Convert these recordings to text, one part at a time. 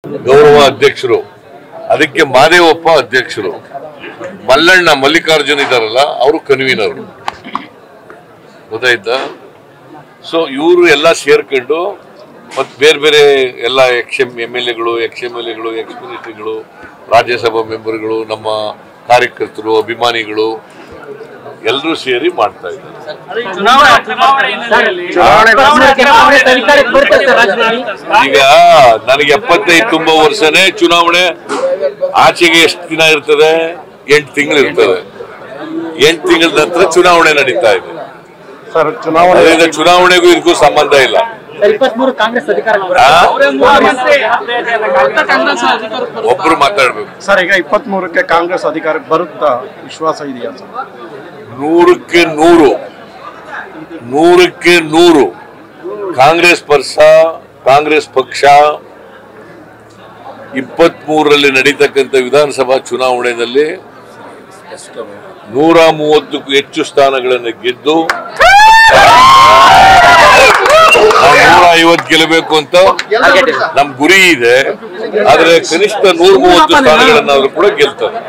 ಗೌರವ ಅಧ್ಯಕ್ಷರು ಅದಕ್ಕೆ ಮಾದೇವಪ್ಪ ಅಧ್ಯಕ್ಷರು ಮಲ್ಲಣ್ಣ ಮಲ್ಲಿಕಾರ್ಜುನ್ ಇದಾರಲ್ಲ ಅವರು ಕನ್ವೀನರ್ ಗೊತ್ತಾಯ್ತಾ ಸೊ ಇವರು ಎಲ್ಲ ಸೇರ್ಕೊಂಡು ಮತ್ತು ಬೇರೆ ಬೇರೆ ಎಲ್ಲ ಎಕ್ಸ್ ಎಮ್ ಎಮ್ ಎಲ್ ಎಗಳು ಎಕ್ಸ್ ಎಮ್ ಎಲ್ ಎಗಳು ಎಕ್ಸ್ ಮಿನಿಸ್ಟ್ರಿಗಳು ರಾಜ್ಯಸಭಾ ಮೆಂಬರ್ಗಳು ನಮ್ಮ ಕಾರ್ಯಕರ್ತರು ಅಭಿಮಾನಿಗಳು ಎಲ್ಲರೂ ಸೇರಿ ಮಾಡ್ತಾ ಇದ್ದಾರೆ ಕಾಂಗ್ರೆಸ್ ಅಧಿಕಾರಕ್ಕೆ ಬರುತ್ತೆ ಸರ್ ರಾಜ್ಯದಲ್ಲಿ ಈಗ ನನಗೆ ಎಪ್ಪತ್ತೈದು ತುಂಬ ವರ್ಷನೇ ಚುನಾವಣೆ ಆಚೆಗೆ ಎಷ್ಟು ದಿನ ಇರ್ತದೆ ಎಂಟು ತಿಂಗಳು ಇರ್ತದೆ ಎಂಟು ತಿಂಗಳ ನಂತರ ಚುನಾವಣೆ ನಡೀತಾ ಇದೆ ಸರ್ ಚುನಾವಣೆ ಅದರಿಂದ ಚುನಾವಣೆಗೂ ಇದಕ್ಕೂ ಸಂಬಂಧ ಇಲ್ಲ ಸರ್ ಇಪ್ಪತ್ಮೂರು ಕಾಂಗ್ರೆಸ್ ಅಧಿಕಾರಕ್ಕೆ ಆ? ಬರುತ್ತೆ ಒಬ್ರು ಮಾತಾಡ್ಬೇಕು ಸರ್ ಈಗ ಇಪ್ಪತ್ತ್ ಮೂರಕ್ಕೆ ಕಾಂಗ್ರೆಸ್ ಅಧಿಕಾರಕ್ಕೆ ಬರುತ್ತಾ ವಿಶ್ವಾಸ ಇದೆಯಾ ಸರ್ ನೂರಕ್ಕೆ ನೂರು ನೂರಕ್ಕೆ ನೂರು ಕಾಂಗ್ರೆಸ್ ಪಕ್ಷ ಕಾಂಗ್ರೆಸ್ ಪಕ್ಷ ಇಪ್ಪತ್ತ್ ಮೂರರಲ್ಲಿ ನಡೀತಕ್ಕಂಥ ವಿಧಾನಸಭಾ ಚುನಾವಣೆಯಲ್ಲಿ ನೂರ ಮೂವತ್ತಕ್ಕೂ ಹೆಚ್ಚು ಸ್ಥಾನಗಳನ್ನು ಗೆದ್ದು ನಾವು ನೂರ ಐವತ್ತು ಗೆಲ್ಲಬೇಕು ಅಂತ ನಮ್ ಗುರಿ ಇದೆ ಆದ್ರೆ ಕನಿಷ್ಠ ನೂರ ಮೂವತ್ತು ಸ್ಥಾನಗಳನ್ನಾದ್ರೂ ಕೂಡ ಗೆಲ್ತಾರೆ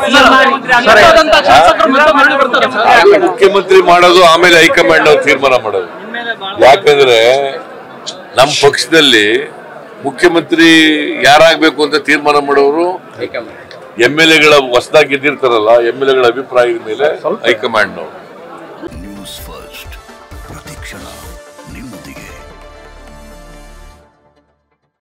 ಮುಖ್ಯಮಂತ್ರಿ ಮಾಡೋದು ಆಮೇಲೆ ಹೈಕಮಾಂಡ್ ಅವ್ರು ತೀರ್ಮಾನ ಮಾಡೋದು ಯಾಕಂದ್ರೆ ನಮ್ಮ ಪಕ್ಷದಲ್ಲಿ ಮುಖ್ಯಮಂತ್ರಿ ಯಾರಾಗ್ಬೇಕು ಅಂತ ತೀರ್ಮಾನ ಮಾಡೋರು ಎಂ ಎಲ್ ಎಗಳ ಹೊಸದಾಗಿ ಗೆದ್ದಿರ್ತಾರಲ್ಲ ಎಂ ಎಲ್ ಎಗಳ ಅಭಿಪ್ರಾಯದ ಮೇಲೆ ಹೈಕಮಾಂಡ್ ನಾವು